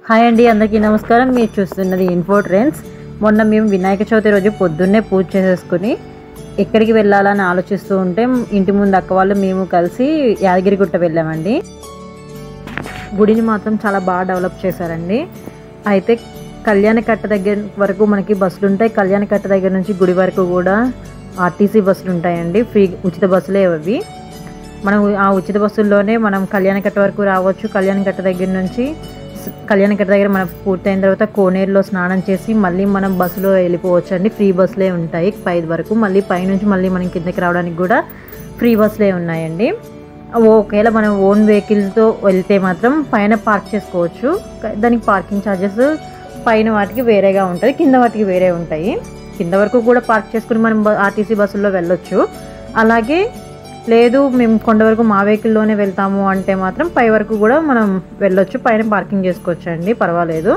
hi అండి అందరికీ నమస్కారం మీరు చూస్తున్నది ఇన్ఫో ట్రెండ్స్ మొన్న మేము వినాయక చవితి రోజు పొద్దున్నే పూజ చేసేసుకుని ఎక్కడికి వెళ్ళాలని ఆలోచిస్తూ ఉంటే ఇంటి ముందు అక్క వాళ్ళు మేము కలిసి యాదగిరిగుట్ట వెళ్ళామండి గుడిని మాత్రం చాలా బాగా డెవలప్ చేశారండి అయితే కళ్యాణకట్ట దగ్గర వరకు మనకి బస్సులు ఉంటాయి కళ్యాణకట్ట దగ్గర నుంచి గుడి వరకు కూడా ఆర్టీసీ బస్సులు ఉంటాయండి ఫ్రీ ఉచిత బస్సులే అవి మనం ఆ ఉచిత బస్సుల్లోనే మనం కళ్యాణకట్ట వరకు రావచ్చు కళ్యాణకట్ట దగ్గర నుంచి స- కళ్యాణకట్ట దగ్గర మనం పూర్తయిన తర్వాత కోనేరులో స్నానం చేసి మళ్ళీ మనం బస్సులో వెళ్ళిపోవచ్చు అండి ఫ్రీ బస్సులే ఉంటాయి పై వరకు మళ్ళీ పైనుంచి మళ్ళీ మనం కిందకి రావడానికి కూడా ఫ్రీ బస్సులే ఉన్నాయండి ఒకవేళ మనం ఓన్ వెహికల్తో వెళ్తే మాత్రం పైన పార్క్ చేసుకోవచ్చు క- దానికి పార్కింగ్ ఛార్జెస్ పైన వాటికి వేరేగా ఉంటుంది కింద వాటికి వేరే ఉంటాయి కింద వరకు కూడా పార్క్ చేసుకుని మనం బ- ఆర్టీసీ బస్సుల్లో వెళ్ళొచ్చు అలాగే లేదు మేము కొండ వరకు మా వెహికల్లోనే వెళ్తాము అంటే మాత్రం పై వరకు కూడా మనం వెళ్ళొచ్చు పైన పార్కింగ్ చేసుకోవచ్చు అండి పర్వాలేదు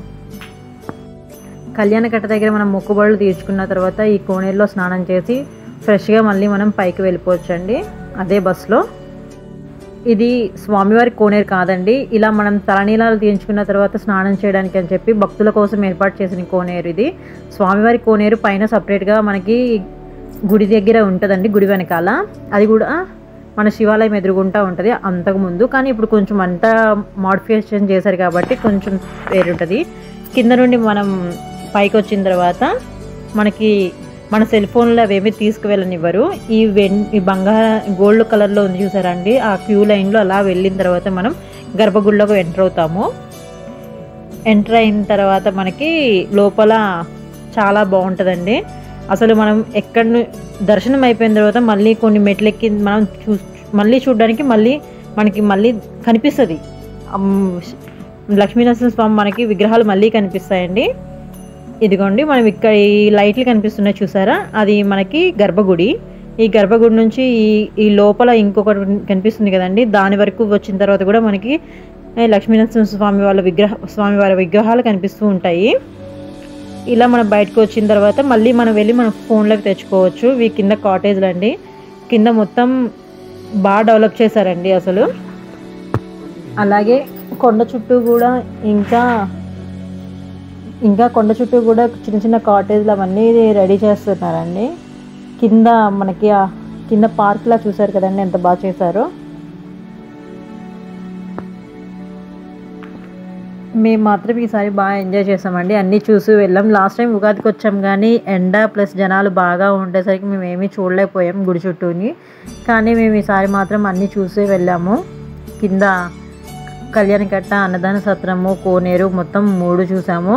కళ్యాణకట్ట దగ్గర మనం మొక్కుబడులు తీర్చుకున్న తర్వాత ఈ కోనేరులో స్నానం చేసి ఫ్రెష్గా మళ్ళీ మనం పైకి వెళ్ళిపోవచ్చు అండి అదే బస్సులో ఇది స్వామివారి కోనేరు కాదండి ఇలా మనం తలనీలాలు తీయించుకున్న తర్వాత స్నానం చేయడానికి అని చెప్పి భక్తుల కోసం ఏర్పాటు చేసిన కోనేరు ఇది స్వామివారి కోనేరు పైన సపరేట్గా మనకి గుడి దగ్గర ఉంటుందండి గుడి వెనకాల అది కూడా మన శివాలయం ఎదురుగుంటా ఉంటుంది అంతకుముందు కానీ ఇప్పుడు కొంచెం అంతా మోడిఫికేషన్ చేశారు కాబట్టి కొంచెం వేరుంటుంది కింద నుండి మనం పైకి వచ్చిన తర్వాత మనకి మన సెల్ ఫోన్లో అవేమీ తీసుకువెళ్ళనివ్వరు ఈ వెన్ ఈ బంగార గోల్డ్ కలర్లో ఉంది చూసారండి ఆ క్యూ లైన్లో అలా వెళ్ళిన తర్వాత మనం గర్భగుడిలోకి ఎంటర్ అవుతాము ఎంటర్ అయిన తర్వాత మనకి లోపల చాలా బాగుంటుందండి అసలు మనం ఎక్కడ ను- దర్శనం అయిపోయిన తర్వాత మళ్ళీ కొన్ని మెట్లు ఎక్కి మనం చూ మళ్ళీ చూడడానికి మళ్ళీ మనకి మళ్ళీ కనిపిస్తుంది లక్ష్మీనరసింహ స్వామి మనకి విగ్రహాలు మళ్ళీ కనిపిస్తాయండి ఇదిగోండి మనం ఇక్కడ ఈ లైట్లు కనిపిస్తున్నాయి చూసారా అది మనకి గర్భగుడి ఈ గర్భగుడి నుంచి ఈ ఈ లోపల ఇంకొకటి కనిపిస్తుంది కదండి దాని వరకు వచ్చిన తర్వాత కూడా మనకి ఏ, లక్ష్మీనరసింహ స్వామి వాళ్ళ విగ్రహ స్వామి వారి విగ్రహాలు కనిపిస్తూ ఉంటాయి ఇలా మనం బయటకు వచ్చిన తర్వాత మళ్ళీ మనం వెళ్ళి మన ఫోన్లోకి తెచ్చుకోవచ్చు ఇవి కింద కాటేజ్లు అండి కింద మొత్తం బాగా డెవలప్ చేశారండి అసలు అలాగే కొండ చుట్టూ కూడా ఇంకా ఇంకా కొండ చుట్టూ కూడా చిన్న చిన్న కాటేజ్లు అవన్నీ రెడీ చేస్తున్నారండి కింద మనకి ఆ కింద పార్క్లా చూసారు కదండి ఎంత బాగా చేశారో మేము మాత్రం ఈసారి బాగా ఎంజాయ్ చేసామండి అన్నీ చూసి వెళ్ళాం లాస్ట్ టైం ఉగాదికి వచ్చాం కానీ ఎండ ప్లస్ జనాలు బాగా ఉండేసరికి మేము ఏమీ చూడలేకపోయాం గుడి చుట్టూని కానీ మేము ఈసారి మాత్రం అన్నీ చూసి వెళ్ళాము కింద కళ్యాణకట్ట అన్నదాన సత్రము కోనేరు మొత్తం మూడు చూసాము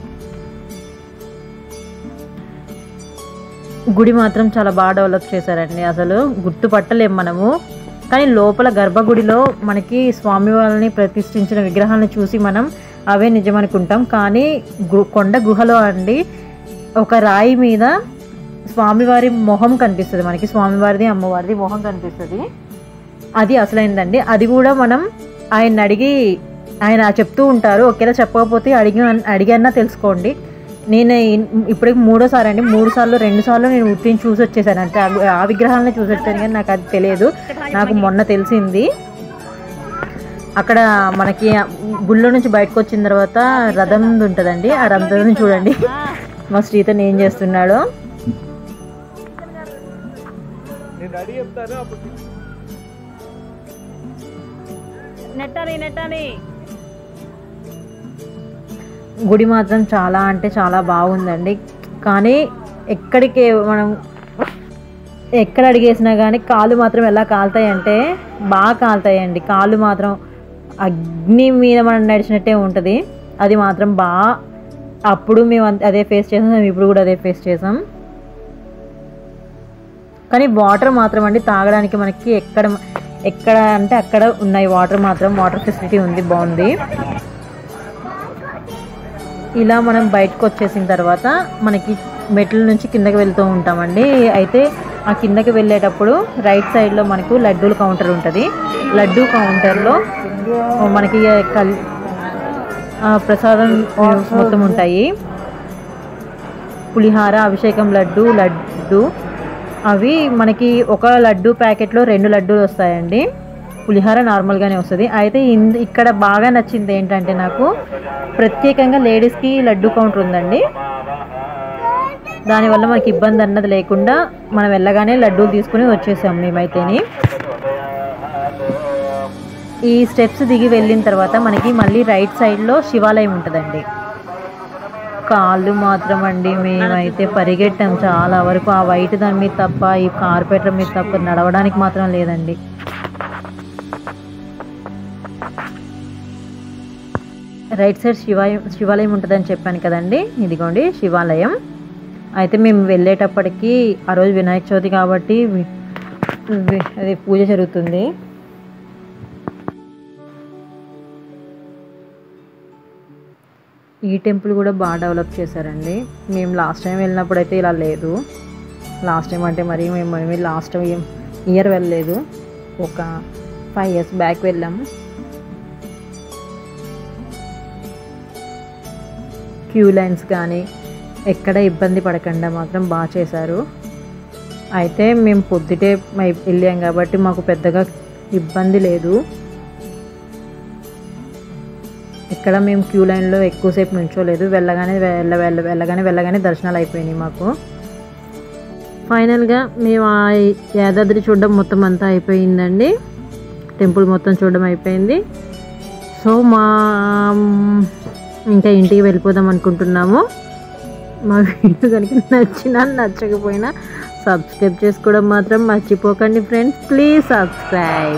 గుడి మాత్రం చాలా బాగా డెవలప్ చేశారండి అసలు గుర్తుపట్టలేం మనము కానీ లోపల గర్భగుడిలో మనకి స్వామి వాళ్ళని ప్రతిష్ఠించిన విగ్రహాలను చూసి మనం అవే నిజం అనుకుంటాం కానీ గు- కొండ గుహలో అండి ఒక రాయి మీద స్వామివారి మొహం కనిపిస్తుంది మనకి స్వామివారిది అమ్మవారిది మొహం కనిపిస్తుంది అది అసలైందండి అది కూడా మనం ఆయన అడిగి ఆయన చెప్తూ ఉంటారు ఒకేలా చెప్పకపోతే అడిగి అడిగన్నా తెలుసుకోండి నేను ఇన్- ఇప్పటికి మూడోసారి అండి మూడు సార్లు రెండు సార్లు నేను ఉత్తిని చూసి వచ్చేసాను అంటే ఆ- ఆ విగ్రహాలను చూసి వచ్చాను కానీ నాకు అది తెలియదు నాకు మొన్న తెలిసింది అక్కడ మనకి గుళ్ళో నుంచి బయటకు వచ్చిన తర్వాత రథం ఉంటుందండి ఆ రథం చూడండి మా శ్రీతన్ ఏం చేస్తున్నాడో నేను రెడీ చెప్తాను అప్పుడు నెట్టాలి నెట్టాలి గుడి మాత్రం చాలా అంటే చాలా బాగుందండి కానీ ఎక్కడికి మనం ఎక్కడ అడిగేసినా కానీ కాళ్ళు మాత్రం ఎలా కాలుతాయంటే బాగా కాలుతాయండి కాళ్ళు మాత్రం అగ్ని మీద మనం నడిచినట్టే ఉంటుంది అది మాత్రం బాగా అప్పుడు మేము అంత- అదే ఫేస్ చేసాం ఇప్పుడు కూడా అదే ఫేస్ చేసాం కానీ వాటర్ మాత్రం అండి తాగడానికి మనకి ఎక్కడ ఎక్కడ అంటే అక్కడ ఉన్నాయి వాటర్ మాత్రం వాటర్ ఫెసిలిటీ ఉంది బాగుంది ఇలా మనం బయటకు వచ్చేసిన తర్వాత మనకి మెట్ల నుంచి కిందకి వెళ్తూ ఉంటామండి అయితే ఆ కిందకి వెళ్ళేటప్పుడు రైట్ సైడ్లో మనకు లడ్డూల కౌంటర్ ఉంటుంది లడ్డూ కౌంటర్లో మనకి కల్ ఆ, ప్రసాదం మొత్తం ఉంటాయి పులిహార అభిషేకం లడ్డు లడ్డు అవి మనకి ఒక లడ్డు ప్యాకెట్లో రెండు లడ్డూలు వస్తాయండి పులిహార నార్మల్గానే వస్తుంది అయితే ఇన్- ఇక్కడ బాగా నచ్చింది ఏంటంటే నాకు ప్రత్యేకంగా లేడీస్కి లడ్డు కౌంటర్ ఉందండి దానివల్ల మనకి ఇబ్బంది అన్నది లేకుండా మనం వెళ్ళగానే లడ్డూలు తీసుకుని వచ్చేసాం మేమైతేని ఈ స్టెప్స్ దిగి వెళ్ళిన తర్వాత మనకి మళ్ళీ రైట్ సైడ్లో శివాలయం ఉంటుందండి కాళ్ళు మాత్రం అండి మేమైతే పరిగెట్టాం చాలా వరకు ఆ వైట్ దాని మీద తప్ప ఈ కార్పెటర్ మీద తప్ప నడవడానికి మాత్రం లేదండి రైట్ సైడ్ శివాలయం శివాలయం ఉంటుందని చెప్పాను కదండి ఇదిగోండి శివాలయం అయితే మేము వెళ్ళేటప్పటికి ఆ రోజు వినాయక చవితి కాబట్టి వి- వి- అది పూజ జరుగుతుంది ఈ టెంపుల్ కూడా బాగా డెవలప్ చేశారండి మేము లాస్ట్ టైం వెళ్ళినప్పుడు అయితే ఇలా లేదు లాస్ట్ టైం అంటే మరి మేము మేము లాస్ట్ ఇయర్ వెళ్ళలేదు ఒక ఫైవ్ ఇయర్స్ బ్యాక్ వెళ్ళాము క్యూ లైన్స్ కానీ ఎక్కడ ఇబ్బంది పడకుండా మాత్రం బాగా చేశారు అయితే మేము పొద్దుటే మై- వెళ్ళాం కాబట్టి మాకు పెద్దగా ఇబ్బంది లేదు ఇక్కడ మేము క్యూ లైన్లో ఎక్కువసేపు నుంచోలేదు వెళ్ళగానే వెళ్ళ వెళ్ళ వెళ్ళగానే వెళ్ళగానే దర్శనాలు అయిపోయినాయి మాకు ఫైనల్గా మేము ఆ యాదాద్రి చూడడం మొత్తం అంతా అయిపోయిందండి టెంపుల్ మొత్తం చూడడం అయిపోయింది సో మా ఇంకా ఇంటికి వెళ్ళిపోదాం అనుకుంటున్నాము మా వీడియో కనుక నచ్చినా నచ్చకపోయినా సబ్స్క్రైబ్ చేసుకోవడం మాత్రం మర్చిపోకండి ఫ్రెండ్స్ ప్లీజ్ సబ్స్క్రైబ్